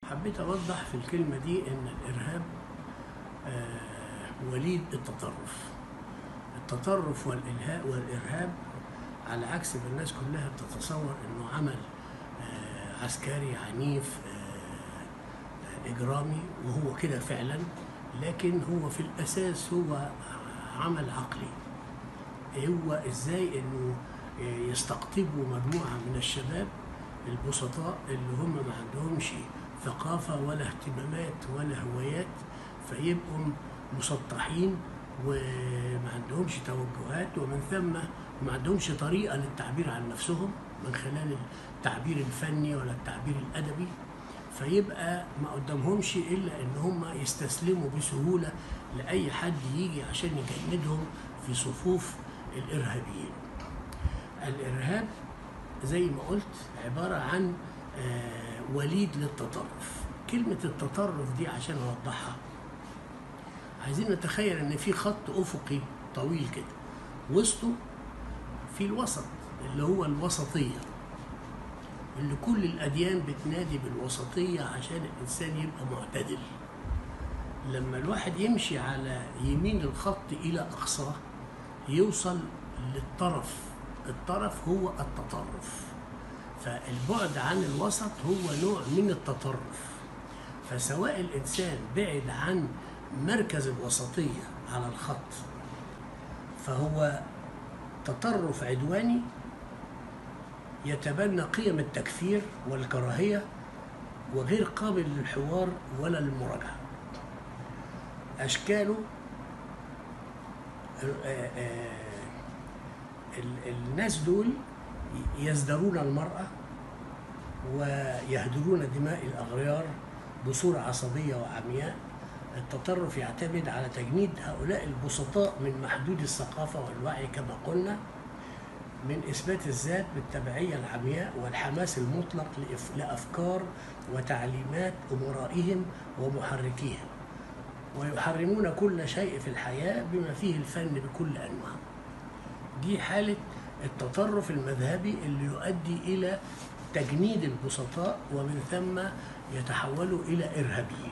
حبيت أوضح في الكلمة دي إن الإرهاب آه، وليد التطرف التطرف والإلهاء والإرهاب على عكس ما الناس كلها بتتصور إنه عمل آه، عسكري عنيف آه، إجرامي وهو كده فعلا لكن هو في الأساس هو عمل عقلي هو إزاي إنه يستقطبوا مجموعة من الشباب البسطاء اللي هم ما عندهمش ثقافة ولا اهتمامات ولا هوايات فيبقوا مسطحين وما عندهمش توجهات ومن ثم ما عندهمش طريقة للتعبير عن نفسهم من خلال التعبير الفني ولا التعبير الأدبي فيبقى ما قدامهمش إلا إن هم يستسلموا بسهولة لأي حد يجي عشان يجندهم في صفوف الإرهابيين الإرهاب زي ما قلت عبارة عن آه، وليد للتطرف كلمة التطرف دي عشان أوضحها عايزين نتخيل إن في خط أفقي طويل كده وسطه في الوسط اللي هو الوسطية اللي كل الأديان بتنادي بالوسطية عشان الإنسان يبقى معتدل لما الواحد يمشي على يمين الخط إلى أقصاه يوصل للطرف الطرف هو التطرف فالبعد عن الوسط هو نوع من التطرف فسواء الإنسان بعد عن مركز الوسطية على الخط فهو تطرف عدواني يتبنى قيم التكفير والكراهية وغير قابل للحوار ولا للمراجعة أشكاله آه، آه، ال- الناس دول يزدرون المرأة ويهدرون دماء الأغيار بصورة عصبية وعمياء التطرف يعتمد على تجنيد هؤلاء البسطاء من محدود الثقافة والوعي كما قلنا من إثبات الذات بالتبعية العمياء والحماس المطلق لإف- لأفكار وتعليمات أمرائهم ومحركيهم ويحرمون كل شيء في الحياة بما فيه الفن بكل أنواعه دي حالة التطرف المذهبي اللي يؤدي إلى تجنيد البسطاء ومن ثم يتحولوا إلى إرهابيين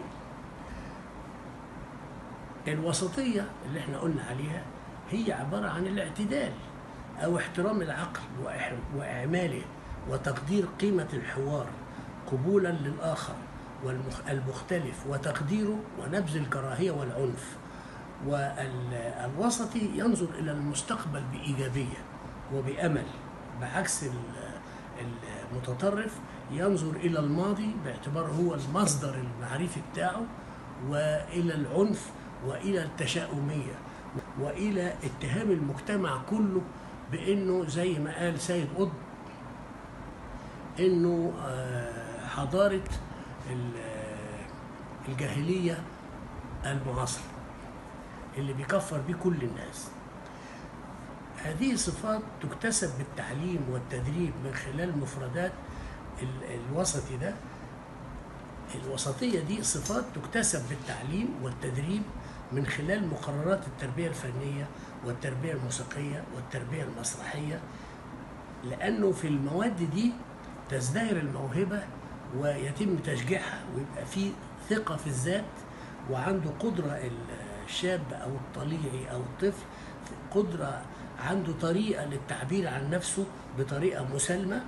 الوسطية اللي احنا قلنا عليها هي عبارة عن الاعتدال أو احترام العقل وإح- وإعماله وتقدير قيمة الحوار قبولا للآخر والمختلف وتقديره ونبذ الكراهية والعنف والوسطي ينظر إلى المستقبل بإيجابية وبأمل بعكس ال- المتطرف ينظر إلى الماضي باعتباره هو المصدر المعرفي بتاعه وإلى العنف وإلى التشاؤمية وإلى اتهام المجتمع كله بأنه زي ما قال سيد قطب انه آه، حضاره ال- آه، الجاهليه المعاصره اللي بيكفر بيه كل الناس هذه صفات تكتسب بالتعليم والتدريب من خلال مفردات ال- الوسطي ده الوسطية دي صفات تكتسب بالتعليم والتدريب من خلال مقررات التربية الفنية والتربية الموسيقية والتربية المسرحية لأنه في المواد دي تزدهر الموهبة ويتم تشجيعها ويبقى في ثقة في الذات وعنده قدرة الشاب أو الطليعي أو الطفل قدرة عنده طريقة للتعبير عن نفسه بطريقة مسالمة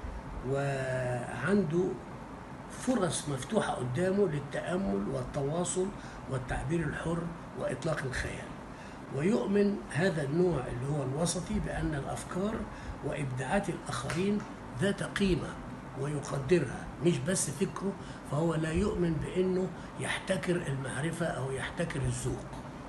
وعنده فرص مفتوحة قدامه للتأمل والتواصل والتعبير الحر وإطلاق الخيال ويؤمن هذا النوع اللي هو الوسطي بأن الأفكار وإبداعات الآخرين ذات قيمة ويقدرها مش بس فكره فهو لا يؤمن بأنه يحتكر المعرفة أو يحتكر الذوق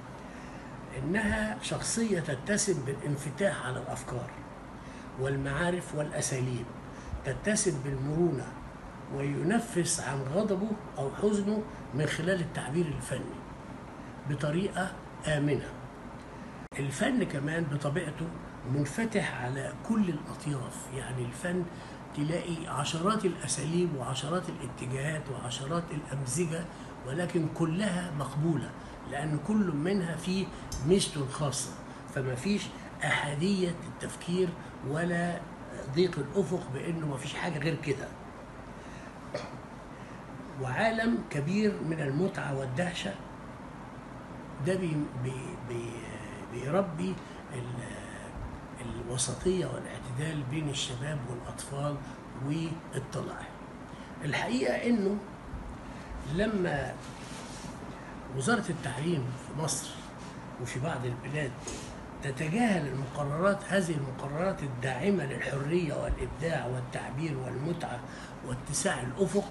إنها شخصية تتسم بالانفتاح على الأفكار والمعارف والأساليب تتسم بالمرونة وينفس عن غضبه أو حزنه من خلال التعبير الفني بطريقة آمنة الفن كمان بطبيعته منفتح على كل الأطياف يعني الفن تلاقي عشرات الأساليب وعشرات الاتجاهات وعشرات الأمزجة ولكن كلها مقبولة لأن كل منها فيه ميزته الخاصة فما فيش أحادية التفكير ولا ضيق الأفق بأنه ما فيش حاجة غير كده وعالم كبير من المتعة والدهشة ده بي بي بي بيربي ال- الوسطية والاعتدال بين الشباب والأطفال والطلائع الحقيقة إنه لما وزارة التعليم في مصر وفي بعض البلاد تتجاهل المقررات هذه المقررات الداعمة للحرية والإبداع والتعبير والمتعة واتساع الأفق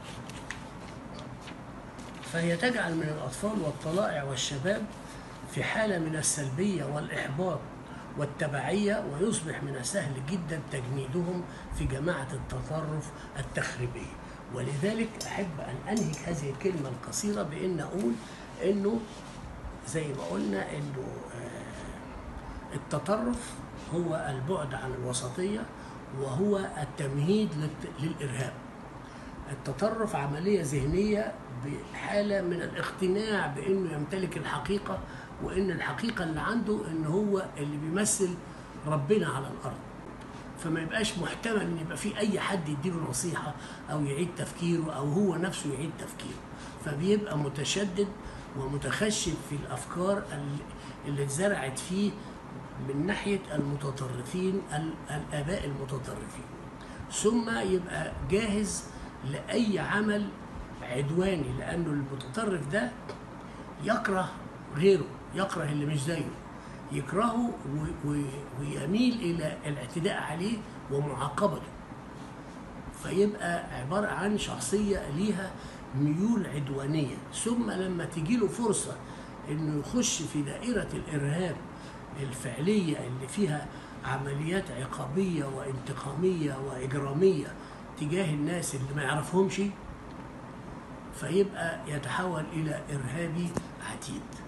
فهي تجعل من الأطفال والطلائع والشباب في حالة من السلبية والإحباط والتبعية ويصبح من السهل جدا تجنيدهم في جماعة التطرف التخريبية ولذلك أحب أن أنهك هذه الكلمة القصيرة بأن أقول أنه زي ما قلنا أنه آه، التطرف هو البعد عن الوسطية وهو التمهيد للت- للإرهاب التطرف عملية ذهنية بحالة من الاقتناع بأنه يمتلك الحقيقة وأن الحقيقة اللي عنده أن هو اللي بيمثل ربنا على الأرض فما يبقاش محتمل ان يبقى في اي حد يديله نصيحه او يعيد تفكيره او هو نفسه يعيد تفكيره فبيبقى متشدد ومتخشب في الافكار ال- اللي اتزرعت فيه من ناحيه المتطرفين ال- الاباء المتطرفين ثم يبقى جاهز لاي عمل عدواني لانه المتطرف ده يكره غيره يكره اللي مش زيه يكرهه و- و- ويميل الى الاعتداء عليه ومعاقبته فيبقى عباره عن شخصيه ليها ميول عدوانيه ثم لما تجي له فرصه انه يخش في دائره الارهاب الفعليه اللي فيها عمليات عقابيه وانتقاميه واجراميه تجاه الناس اللي ما يعرفهمش فيبقى يتحول الى ارهابي عتيد